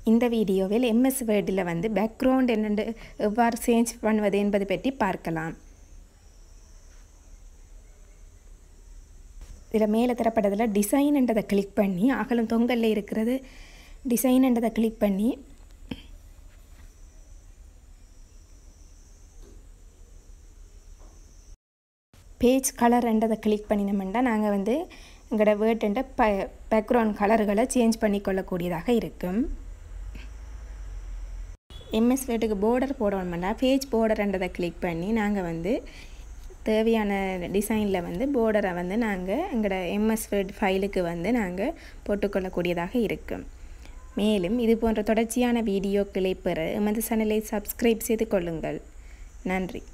இந்த வீடியோவில் எம்எஸ் வேர்டில் வந்து பேக்ரவுண்ட் என்னென்று எவ்வாறு சேஞ்ச் பண்ணுவது என்பது பற்றி பார்க்கலாம் இதில் மேலே தரப்பட்டதில் டிசைன்ன்றதை கிளிக் பண்ணி அகலம் தொங்கல்ல இருக்கிறது டிசைன்ன்றதை கிளிக் பண்ணி பேஜ் கலர்ன்றதை கிளிக் பண்ணினோம்னா நாங்கள் வந்து எங்களோட வேர்டுன்ற ப பேக்ரவுண்ட் கலர்களை சேஞ்ச் பண்ணிக்கொள்ளக்கூடியதாக இருக்கும் எம்எஸ் வேர்டுக்கு போர்டர் போடணும்னா பேஜ் போர்டர்ன்றதை கிளிக் பண்ணி நாங்கள் வந்து தேவையான டிசைனில் வந்து போர்டரை வந்து நாங்கள் எங்களோட எம்எஸ் வேர்ட் ஃபைலுக்கு வந்து நாங்கள் போட்டுக்கொள்ளக்கூடியதாக இருக்கும் மேலும் இது போன்ற தொடர்ச்சியான வீடியோக்களை பெற எமது சேனலை சப்ஸ்கிரைப் செய்து கொள்ளுங்கள் நன்றி